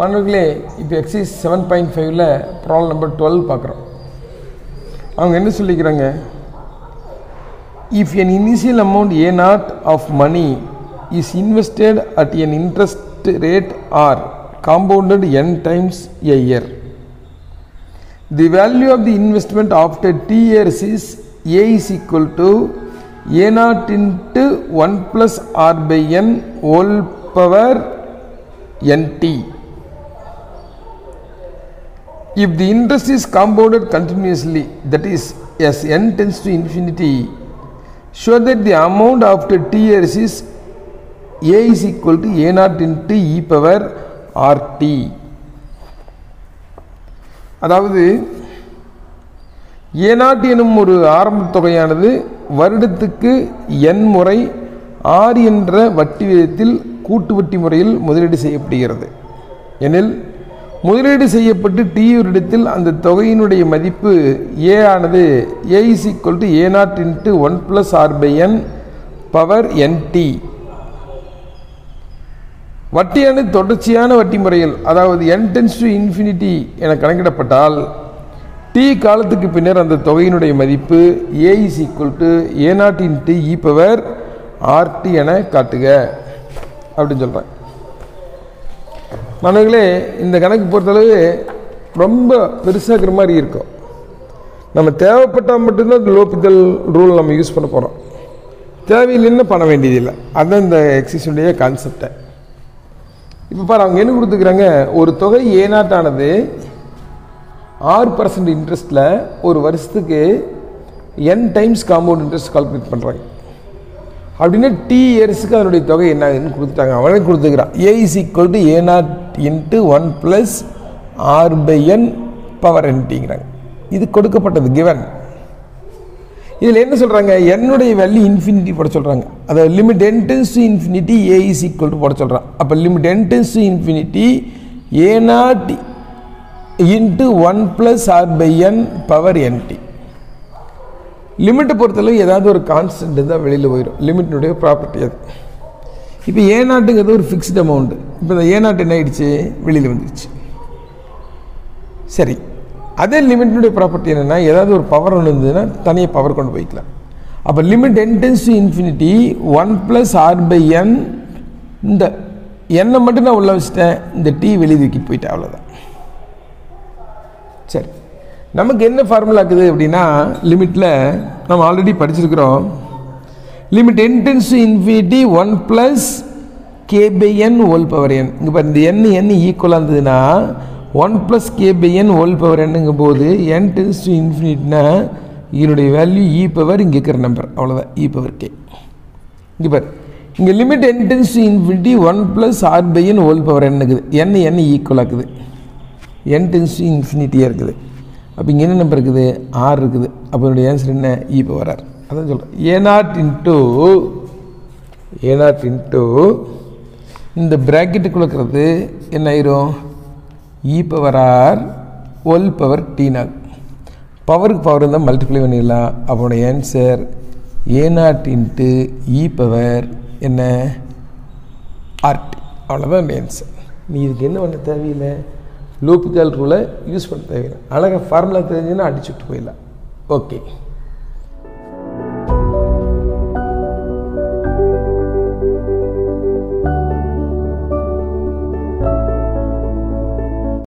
மாணவர்களே இப்போ exercise seven point ஃபைவ்ல ப்ராப்ளம் நம்பர் டுவெல் பார்க்குறோம் அவங்க என்ன சொல்லிக்கிறாங்க if an initial amount A naught of money is invested at an interest rate r compounded n times a year The value of the investment after t years is A is equal to A naught into 1 plus R by N whole power NT. If the interest is compounded continuously, that is, as n tends to infinity, show that the amount after t years is A is equal to A naught into e power RT. அதாவது ஏனாட் எனும் ஒரு ஆரம்ப தொகையானது வருடத்துக்கு என் முறை R என்ற வட்டி விதத்தில் கூட்டு வட்டி முறையில் முதலீடு செய்யப்படுகிறது எனில் முதலீடு செய்யப்பட்டு டி வருடத்தில் அந்த தொகையினுடைய மதிப்பு ஏ ஆனது A is equal to A naught into one plus r by n power n t வட்டியானது தொடர்ச்சியான வட்டி முறையில் அதாவது என் டென்ஸ் டு இன்ஃபினிட்டி என கணக்கிடப்பட்டால் டி காலத்துக்கு பின்னர் அந்த தொகையினுடைய மதிப்பு A is equal to A naught into e power r t என காட்டுக அப்படின்னு சொல்கிறேன் மாணவர்களே இந்த கணக்கு பொறுத்தளவு ரொம்ப பெருசாகிற மாதிரி இருக்கும் நம்ம தேவைப்பட்டால் மட்டும்தான் இந்த லோபித்தல் ரூல் நம்ம யூஸ் பண்ண போகிறோம் தேவையில்லைன்னு பண்ண வேண்டியதில்லை அதுதான் இந்த எக்ஸசைஸுடைய கான்செப்டை இப்போ பாரு அவங்க என்ன கொடுத்துக்கிறாங்க ஒரு தொகை ஏ நாட்டானது ஆறு பர்சன்ட் இன்ட்ரெஸ்ட்டில் ஒரு வருஷத்துக்கு n times compound interest calculate பண்ணுறாங்க அப்படின்னா டி இயர்ஸுக்கு அதனுடைய தொகை என்ன ஆகுதுன்னு கொடுத்துட்டாங்க அவனே கொடுத்துக்கிறான் A is equal to A naught into one plus r by n power என்டிங்கிறாங்க இது கொடுக்கப்பட்டது கிவன் இதில் என்ன சொல்கிறாங்க என்னுடைய வேல்யூ இன்ஃபினிட்டி போட சொல்கிறாங்க அதாவது limit n tends to infinity A is equal to போட சொல்கிறான் அப்போ limit n tends to infinity A naught into one plus r by n power n t லிமிட்டை பொறுத்தளவு ஏதாவது ஒரு கான்ஸ்டன்ட் தான் வெளியில் போயிடும் லிமிட்டினுடைய ப்ராப்பர்ட்டி அது இப்போ ஏ நாட்டுங்கிறது ஒரு ஃபிக்ஸ்டு அமௌண்ட்டு இப்போ இந்த ஏ நாட்டு என்ன ஆயிடுச்சு வெளியில் வந்துடுச்சு சரி அதே லிமிட்டினுடைய ப்ராப்பர்ட்டி என்னென்னா ஏதாவது ஒரு பவர் ஒன்று இருந்ததுன்னா தனியாக பவர் கொண்டு போய்க்கலாம் அப்போ limit n tends to infinity one plus r by n இந்த எண்ணை மட்டும் நான் உள்ள வச்சுட்டேன் இந்த டீ வெளியே தூக்கிட்டு போயிட்டேன் அவ்வளோதான் சரி நமக்கு என்ன ஃபார்முலா இருக்குது அப்படின்னா லிமிட்டில் நம்ம ஆல்ரெடி படிச்சிருக்கிறோம் limit n tends to infinity one plus k by n whole power n இங்கே பாரு இந்த என் என் ஈக்குவலாக இருந்ததுன்னா one plus k by n whole power என்னங்கும் போது என் டென்ஸ் டு இன்ஃபினிட்னா இதனுடைய வேல்யூ இ பவர் இங்கே இருக்கிற நம்பர் அவ்வளோதான் இ பவர் கே இங்கே பாரு இங்கே limit n tends to infinity one plus r by n whole power என்னக்குது என் என் ஈக்குவலாக இருக்குது என் டென்ஸ் டு இன்ஃபினிட்டியாக இருக்குது அப்போ இங்கே என்ன நம்பர் இருக்குது ஆர் இருக்குது அப்போ என்னுடைய ஆன்சர் என்ன இ பவர் ஆர் அதான் சொல்கிறேன் A naught into A naught into இந்த ப்ராக்கெட்டுக்குள்ள இருக்கிறது என்ன ஆயிரும் e power r whole power t naught பவருக்கு பவர் இருந்தால் மல்டிப்ளை பண்ணிடலாம் அப்போட answer A naught into e power என்ன ஆர்டி அவ்வளோதான் அந்த ஆன்சர் நீ இதுக்கு என்ன பண்ண தேவையில்லை லூப்பிக்கல் ரூலை யூஸ் பண்ண தேவையில்லை அழகாக ஃபார்முலா தெரிஞ்சுன்னா அடிச்சுட்டு போயிடலாம் ஓகே